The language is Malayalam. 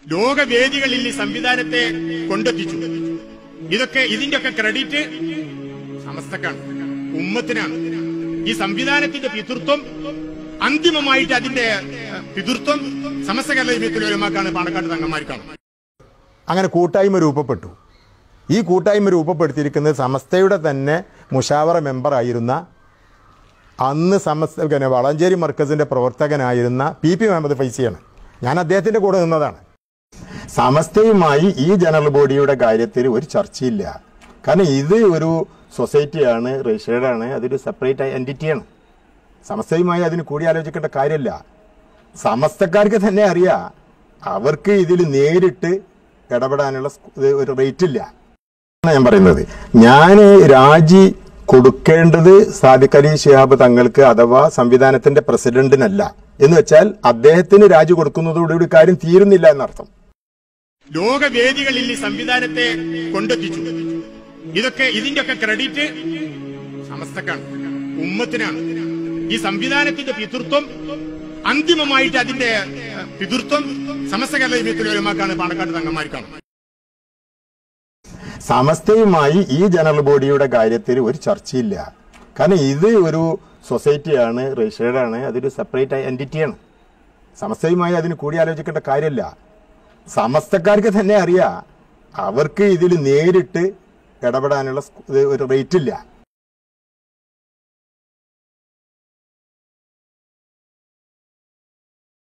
ലോകവേദികളിൽ ഈ സംവിധാനത്തെ കൊണ്ടെത്തിച്ചു ഇതൊക്കെ ഇതിന്റെയൊക്കെ ക്രെഡിറ്റ് സമസ്തക്കാണ് ഉമ്മത്തിനാണ് ഈ സംവിധാനത്തിന്റെ പിതൃത്വം അന്തിമമായിട്ട് അതിന്റെ ഏഹ്, പിതൃത്വം സമസ്ത കേരള ജമിയത്തിലൊരുമാക്കാണ് പാണക്കാട് തങ്ങന്മാർക്കാണ് അങ്ങനെ കൂട്ടായ്മ രൂപപ്പെട്ടു ഈ കൂട്ടായ്മ രൂപപ്പെടുത്തിയിരിക്കുന്നത് സമസ്തയുടെ തന്നെ മുഷാവറ മെമ്പറായിരുന്ന അന്ന് സമസ്ത പിന്നെ വളഞ്ചേരി മർക്കസിന്റെ പ്രവർത്തകനായിരുന്ന പി പി മുഹമ്മദ് ഫൈസിയാണ് ഞാൻ അദ്ദേഹത്തിന്റെ കൂടെ നിന്നതാണ് സമസ്തയുമായി ഈ ജനറൽ ബോഡിയുടെ കാര്യത്തിൽ ഒരു ചർച്ചയില്ല കാരണം ഇത് ഒരു സൊസൈറ്റിയാണ് രജിസ്റ്റേർഡ് ആണ് അതൊരു സെപ്പറേറ്റ് എൻറ്റിറ്റിയാണ് സമസ്തയുമായി അതിന് കൂടിയാലോചിക്കേണ്ട കാര്യമില്ല സമസ്തക്കാർക്ക് തന്നെ അറിയാം അവർക്ക് ഇതിൽ നേരിട്ട് ഇടപെടാനുള്ള സ്- ഇത് ഒരു റേറ്റ് ഇല്ല ആണ് ഞാൻ പറയുന്നത് ഞാൻ രാജി കൊടുക്കേണ്ടത് സാദിഖ് അലി ശിഹാബ് തങ്ങൾക്ക് അഥവാ സംവിധാനത്തിന്റെ പ്രസിഡന്റിനല്ല എന്ന് വെച്ചാൽ അദ്ദേഹത്തിന് രാജി കൊടുക്കുന്നതോടുകൂടി കാര്യം തീരുന്നില്ല എന്നർത്ഥം ലോകവേദികളിൽ ഈ സംവിധാനത്തെ കൊണ്ടെത്തിച്ചു ഇതൊക്കെ ഇതിന്റെയൊക്കെ ക്രെഡിറ്റ് സമസ്തക്കാണ് ഉമ്മത്തിനാണ് ഈ സംവിധാനത്തിന്റെ പിതൃത്വം അന്തിമമായിട്ട് അതിന്റെ ഏഹ്, പിതൃത്വം സമസ്ത കേരള ജമിയത്തിലൊരുമാക്കാണ് പാണക്കാട് തങ്ങന്മാർക്കാണ് സമസ്തയുമായി ഈ ജനറൽ ബോഡിയുടെ കാര്യത്തിൽ ഒരു ചർച്ചയില്ല കാരണം ഇത് ഒരു സൊസൈറ്റിയാണ് രജിസ്റ്റേർഡ് ആണ് അതൊരു സെപ്പറേറ്റ് എൻറ്റിറ്റിയാണ് സമസ്തയുമായി അതിന് കൂടിയാലോചിക്കേണ്ട കാര്യമില്ല സമസ്തക്കാർക്ക് തന്നെ അറിയാം അവർക്ക് ഇതിൽ നേരിട്ട് ഇടപെടാനുള്ള സ്- ഇത് ഒരു റേറ്റ് ഇല്ല